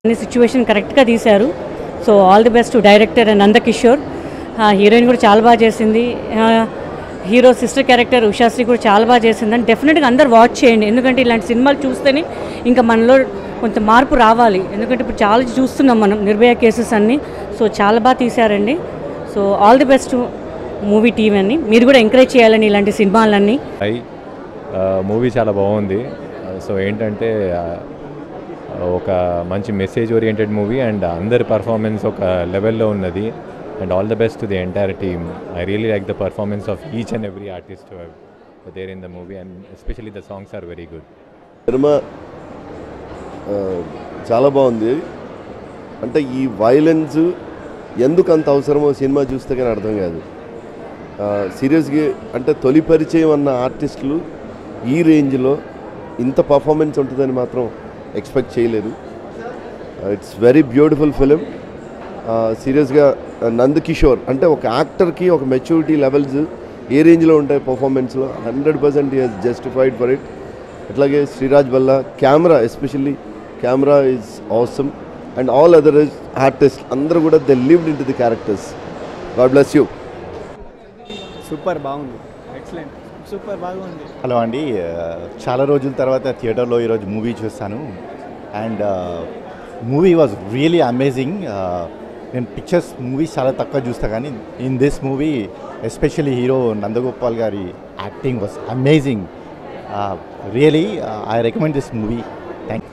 అన్ని సిచ్యువేషన్ కరెక్ట్గా తీశారు so all the best director and Nandakishore heroine కూడా చాలా బాగా చేసింది ఆ, హీరో సిస్టర్ క్యారెక్టర్ ఉషాశ్రీ కూడా చాలా బాగా చేసింది అని డెఫినెట్గా అందరు వాచ్ చేయండి ఎందుకంటే ఇలాంటి సినిమాలు చూస్తేనే ఇంకా మనలో కొంత మార్పు రావాలి ఎందుకంటే ఇప్పుడు చాలా చూస్తున్నాం మనం నిర్భయ కేసెస్ అన్నీ సో చాలా బాగా తీశారండి so all the best movie team అని మీరు కూడా ఎంకరేజ్ చేయాలని ఇలాంటి సినిమాలన్నీ హై మూవీ చాలా బాగుంది సో ఏంటంటే ఆ, ఒక మంచి మెసేజ్ ఓరియంటెడ్ మూవీ అండ్ అందరి పర్ఫార్మెన్స్ ఒక లెవెల్లో ఉన్నది and all the best to the entire team I really like the performance of each and every artist there in the movie and especially the songs are very good సినిమా ఆ, చాలా బాగుంది అంటే ఈ వైలెన్స్ ఎందుకు అంత అవసరమో సినిమా చూస్తే కానీ అర్థం కాదు సీరియస్గా అంటే తొలి పరిచయం అన్న ఆర్టిస్టులు ఈ రేంజ్లో ఇంత పర్ఫార్మెన్స్ ఉంటుందని మాత్రం ఎక్స్పెక్ట్ చేయలేదు ఇట్స్ వెరీ బ్యూటిఫుల్ ఫిలిం సీరియస్గా నంద్ కిషోర్ అంటే ఒక యాక్టర్కి ఒక మెచ్యూరిటీ లెవెల్స్ ఏ రేంజ్లో ఉంటాయి పర్ఫార్మెన్స్లో హండ్రెడ్ పర్సెంట్ ఈ హెస్ జస్టిఫైడ్ ఫర్ ఇట్ అట్లాగే Sriraj Balla camera especially camera is awesome and all other artist అందరూ కూడా they lived in to the characters God bless you super బాగుంది ఎక్సలెంట్ సూపర్ బాగుంది హలో అండి ఆ, చాలా రోజుల తర్వాత థియేటర్లో ఈరోజు మూవీ చూస్తాను and movie was really amazing నేను పిక్చర్స్ మూవీస్ చాలా తక్కువ చూస్తా కానీ in this movie especially hero Nandagopal గారి acting was amazing really I recommend this movie thank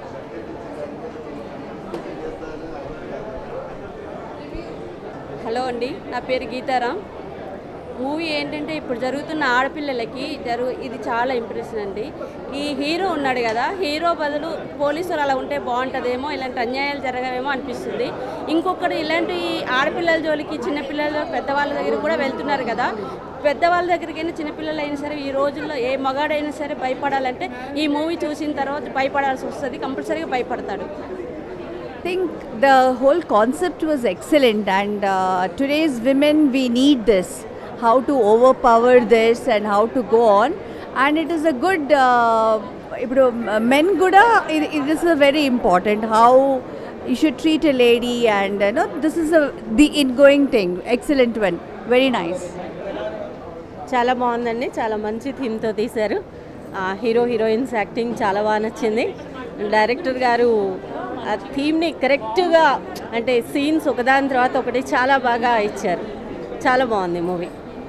hello అండి నా పేరు గీతారాం మూవీ ఏంటంటే ఇప్పుడు జరుగుతున్న ఆడపిల్లలకి జరుగు ఇది చాలా ఇంప్రెషన్ అండి ఈ హీరో ఉన్నాడు కదా హీరో బదులు పోలీసులు అలా ఉంటే బాగుంటుందేమో ఇలాంటి అన్యాయాలు జరగవేమో అనిపిస్తుంది ఇంకొకటి ఇలాంటి ఆడపిల్లల జోలికి చిన్నపిల్లలు పెద్దవాళ్ళ దగ్గర కూడా వెళ్తున్నారు కదా పెద్దవాళ్ళ దగ్గరికైనా చిన్నపిల్లలు అయినా సరే ఈ రోజుల్లో ఏ మగాడైనా సరే భయపడాలంటే ఈ మూవీ చూసిన తర్వాత భయపడాల్సి వస్తుంది కంపల్సరీగా భయపడతాడు I think the whole concept was excellent, and uh, today's women we need this how to overpower this and how to go on. And it is a good, uh, ఇప్పుడు men కూడా it, it is a very important how you should treat a lady, and you know this is a the ingoing thing. Excellent one, very nice. చాలా బాగుందండి చాలా మంచి థీమ్తో తీశారు ఆ, hero heroines acting చాలా బాగా నచ్చింది డైరెక్టర్ గారు ఆ థీమ్ని కరెక్ట్గా అంటే సీన్స్ ఒకదాని తర్వాత ఒకటి చాలా బాగా ఇచ్చారు చాలా బాగుంది మూవీ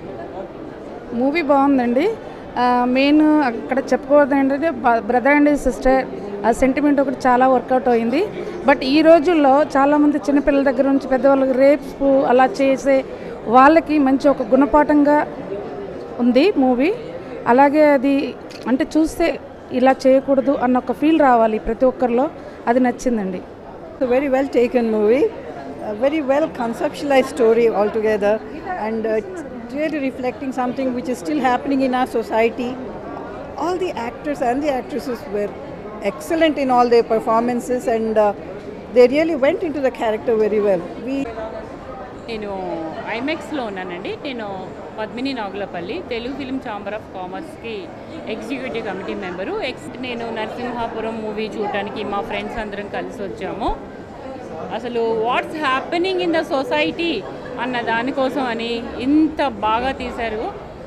మూవీ బాగుందండి మెయిన్ అక్కడ చెప్పుకోవద్దు ఏంటంటే బ్రదర్ అండ్ సిస్టర్ ఆ సెంటిమెంట్ ఒకటి చాలా వర్కౌట్ అయింది బట్ ఈ రోజుల్లో చాలామంది చిన్నపిల్లల దగ్గర నుంచి పెద్దవాళ్ళకి రేప్స్ అలా చేసే వాళ్ళకి మంచి ఒక గుణపాఠంగా ఉంది మూవీ అలాగే అది అంటే చూస్తే ఇలా చేయకూడదు అన్న ఒక ఫీల్ రావాలి ప్రతి ఒక్కరిలో అది నచ్చిందండి A very well taken movie, a very well conceptualized story altogether, and uh, it's really reflecting something which is still happening in our society. All the actors and the actresses were excellent in all their performances, and uh, they really went into the character very well. We నేను ఐమెక్స్లో ఉన్నానండి నేను Padmini Nagulapalli Telugu film chamber of కామర్స్కి executive committee member ex నేను Narasimhapuram movie చూడటానికి మా friends అందరం కలిసి వచ్చాము అసలు what's happening in the society అన్న దానికోసం అని ఇంత బాగా తీశారు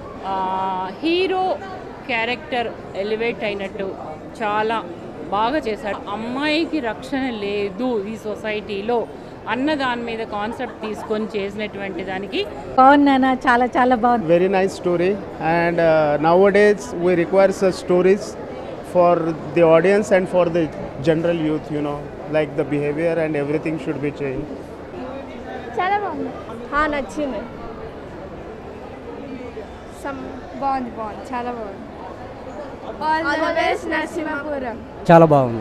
హీరో క్యారెక్టర్ ఎలివేట్ అయినట్టు చాలా బాగా చేశాడు అమ్మాయికి రక్షణ లేదు ఈ సొసైటీలో అన్న దాని మీద కాన్సెప్ట్ తీసుకొని చేసినటువంటి దానికి బాగున్నానా చాలా చాలా బాగుంది very nice story and nowadays we require such stories for the audience and for the general youth you know like the behaviour and everything should be change చాలా బాగుంది నచ్చింది సమ్ బాగుంది బాగుంది చాలా బాగుంది ఆల్ ద బెస్ట్ నరసింహపురం చాలా బాగుంది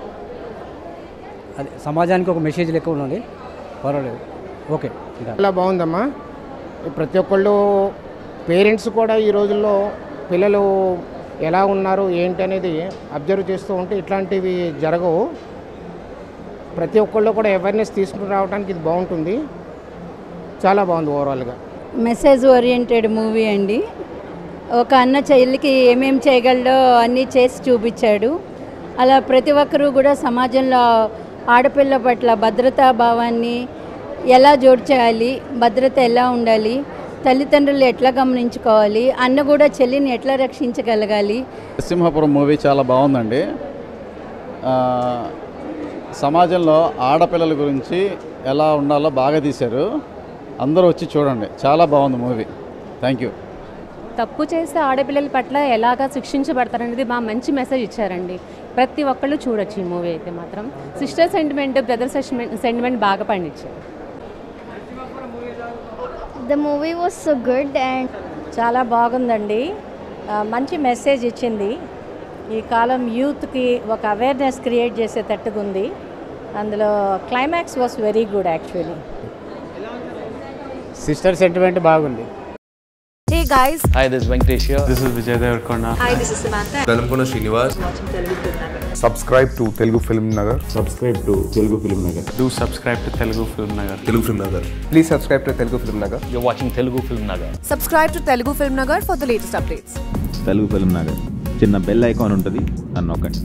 అది సమాజానికి ఒక మెసేజ్ లెక్క ఉన్నది పర్వాలేదు ఓకే ఇంకా చాలా బాగుందమ్మా ప్రతి ఒక్కళ్ళు పేరెంట్స్ కూడా ఈ రోజుల్లో పిల్లలు ఎలా ఉన్నారు ఏంటి అనేది అబ్జర్వ్ చేస్తూ ఉంటే ఇట్లాంటివి జరగవు ప్రతి ఒక్కళ్ళు కూడా అవేర్నెస్ తీసుకుని రావడానికి ఇది బాగుంటుంది చాలా బాగుంది ఓవరాల్గా మెసేజ్ ఓరియంటెడ్ మూవీ అండి ఒక అన్న చెల్లికి ఏమేం చేయగలడో అన్నీ చేసి చూపించాడు అలా ప్రతి ఒక్కరూ కూడా సమాజంలో ఆడపిల్ల పట్ల భద్రతా భావాన్ని ఎలా జోడ్చేయాలి భద్రత ఎలా ఉండాలి తల్లిదండ్రులు ఎట్లా గమనించుకోవాలి అన్న కూడా చెల్లిని ఎట్లా రక్షించగలగాలి సింహపురం మూవీ చాలా బాగుందండి ఆ, సమాజంలో ఆడపిల్లల గురించి ఎలా ఉండాలో బాగా తీశారు అందరూ వచ్చి చూడండి చాలా బాగుంది మూవీ థ్యాంక్ యూ తప్పు చేస్తే ఆడపిల్లల పట్ల ఎలాగా శిక్షించబడతారనేది మా మంచి మెసేజ్ ఇచ్చారండి ప్రతి ఒక్కళ్ళు చూడొచ్చు ఈ మూవీ అయితే మాత్రం సిస్టర్ సెంటిమెంట్ బ్రదర్ సెంటిమెంట్ బాగా పండించారు The movie was so good and చాలా బాగుందండి ఆ, మంచి మెసేజ్ ఇచ్చింది ఈ కాలం యూత్కి ఒక అవేర్నెస్ క్రియేట్ చేసేటట్టుగా ఉంది అందులో climax was very good actually sister sentiment బాగుంది Hey guys, Hi, this is Venkatesh here. This is Vijay Devarkonda. hi, this is Samantha. Velankonda Srinivas subscribe to Telugu Film Nagar subscribe to Telugu Film Nagar Do subscribe to Telugu Film Nagar. Telugu Film Nagar please subscribe to Telugu Film Nagar You're watching Telugu Film Nagar. Subscribe to Telugu Film Nagar for the latest updates. Telugu Film Nagar చిన్న bell icon ఉంటుంది అని నొక్కండి